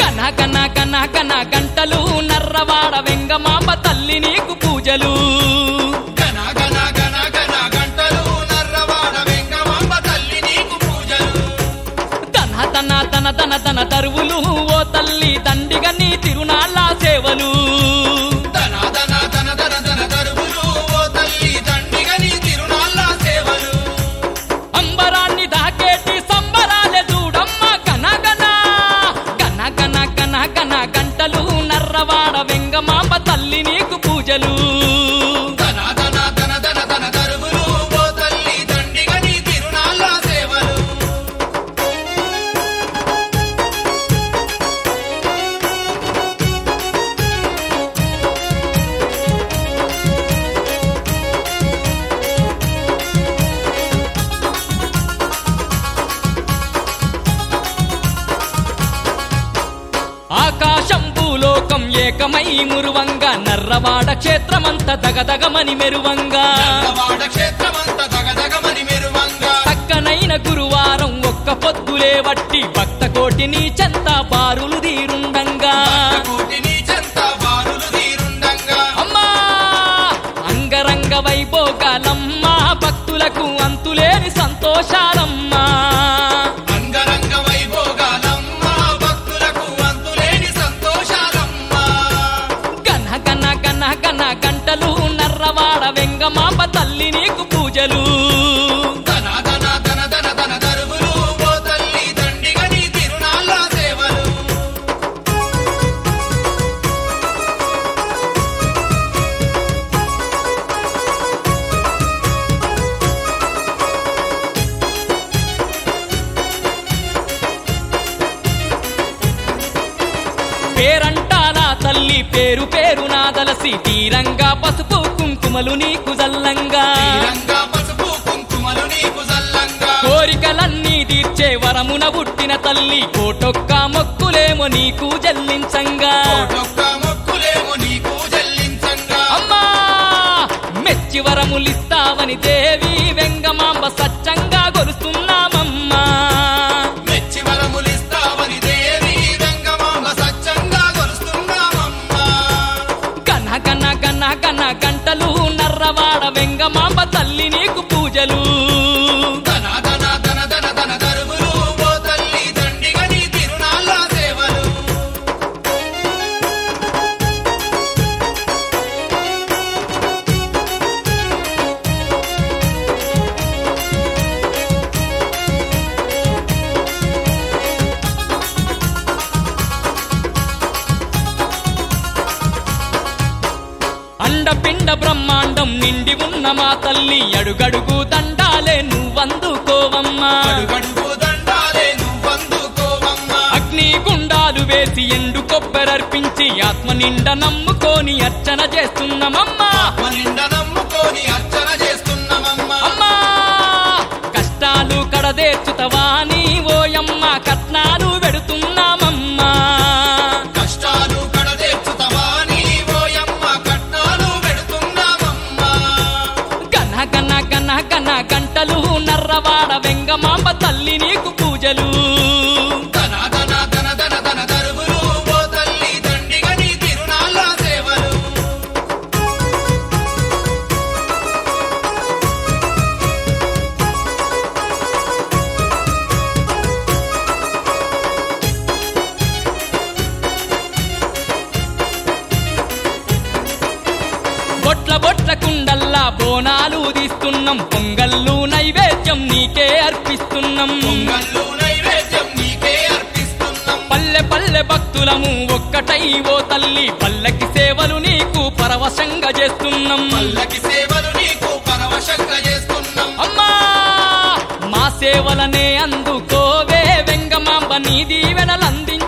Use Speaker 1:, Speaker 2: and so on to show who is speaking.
Speaker 1: గన గన గన గన గంటలు నర్రవాడ వెంగమాంబ తల్లి నీకు పూజలు
Speaker 2: గన గన గన గన గంటలు నర్రవాడ వెంగమాంబ తల్లి నీకు పూజలు
Speaker 1: తన తన తన తన తన తరువులు ఓ తల్లి దండిగా నీ తిరునాళ్ళ సేవలు
Speaker 2: ధన ధన ధన ధన ధన దరువులు ఓ తల్లి దండిగ నీ తిరునాళ్ళ సేవలు
Speaker 1: అంబరాన్ని దాకేటి సంబరాలే చూడమ్మ గన గన గన గన గన గన గంటలు నర్రవాడ వెంగమాంబ తల్లి నీకు పూజలు
Speaker 2: ధన ధన ధన ధన ధన దరువులు ఓ తల్లి దండిగ నీ తిరునాళ్ళ సేవలు
Speaker 1: ఆకాశం భూలోకం ఏకమై మురువంగా నర్రవాడ క్షేత్రమంత దగదగమని మెరువంగా
Speaker 2: నర్రవాడ క్షేత్రమంత దగదగమని మెరువంగా
Speaker 1: చక్కనైన గురువారం ఒక్క పొద్దులే వట్టి భక్త కోటిని చెంత బారులు తీరుండంగా
Speaker 2: కోటిని చెంత బారులు తీరుండంగా
Speaker 1: అమ్మా అంగరంగ వైభోగాలమ్మ భక్తులకు అంతులేని సంతోషాలమ్మా
Speaker 2: అంగరంగ వైభోగాలమ్మ భక్తులకు అంతులేని సంతోషాలమ్మ
Speaker 1: గన గన గన గన గంటలు నర్రవాడ వెంగమాంబ తల్లి నీకు పూజలు
Speaker 2: ధన ధన ధన ధన ధన దరువులు ఓ తల్లి దండిగ నీ తిరునాళ్ళ సేవలు
Speaker 1: పేరంటాలా తల్లి పేరు పేరు నాదలసి తీరంగా పసుపు కుంకుమలు నీకు జల్లంగా
Speaker 2: తీరంగా పసుపు కుంకుమలు నీకు జల్లంగా
Speaker 1: కోరికలన్నీ తీర్చే వరమున పుట్టిన తల్లి కోటొక్క మొక్కులేమో నీకు జల్లించంగా
Speaker 2: కోటొక్క మొక్కులేమో నీకు చెల్లించంగా
Speaker 1: అమ్మా మెచ్చి వరములిస్తావని దేవి వెంగమాంబ సత్యంగా గొలుస్తున్నామమ్మా
Speaker 2: మెచ్చి వరములిస్తావని దేవి రంగమాంబ సత్యంగా కొలుస్తున్నామమ్మా
Speaker 1: గన గన గన గన గంటలు నర్రవాడ వెంగమాంబ తల్లి నీకు పూజలు
Speaker 2: ధన ధన ధన ధన ధన దరువులు ఓ తల్లి దండిగ నీ తిరునాళ్ళ సేవలు
Speaker 1: అండపిండ బ్రహ్మాండం నిండి ఉన్న మా తల్లి అడుగడుగు దండాలే నువ్వందుకోవమ్మా
Speaker 2: అడుగడుగు దండాలే నువ్వందుకోవమ్మా
Speaker 1: అగ్ని గుండాలు వేసి ఎండు కొబ్బరర్పించి ఆత్మ నిండ నమ్ముకొని అర్చన చేస్తున్నామమ్మా
Speaker 2: ఆత్మ నిండా నమ్ముకొని అర్చన చేస్తున్నామమ్మా
Speaker 1: అమ్మా కష్టాలు కడదేర్చుతవా నీ ఓయమ్మ కట్నాలు పెడుతున్నామమ్మా
Speaker 2: కష్టాలు కడదేర్చుతవా నీ ఓయమ్మ కట్నాలు పెడుతున్నామమ్మా
Speaker 1: గన గన గన గన గంటలు నర్రవాడ వెంగమాంబ తల్లి నీకు పూజలు
Speaker 2: ధన ధన ధన ధన ధన దరువులు ఓ తల్లి దండిగ నీ తిరునాళ్ళ సేవలు
Speaker 1: బొట్ల బొట్ల కుండల్లా బోనాలు తీస్తున్నాం పొంగల్లు నైవేద్యం నీకే అర్పిస్తున్నాం
Speaker 2: పొంగళ్ళు నైవేద్యం నీకే అర్పిస్తున్నాం
Speaker 1: పల్లె పల్లె భక్తులము ఒక్కటై ఓ తల్లి పల్లకి సేవలు నీకు పరవశంగా చేస్తున్నాం
Speaker 2: పల్లకి సేవలు నీకు పరవశంగా చేస్తున్నాం
Speaker 1: అమ్మా మా సేవలనే అందుకోవే వెంగమాంబ నీ దీవెనలందించు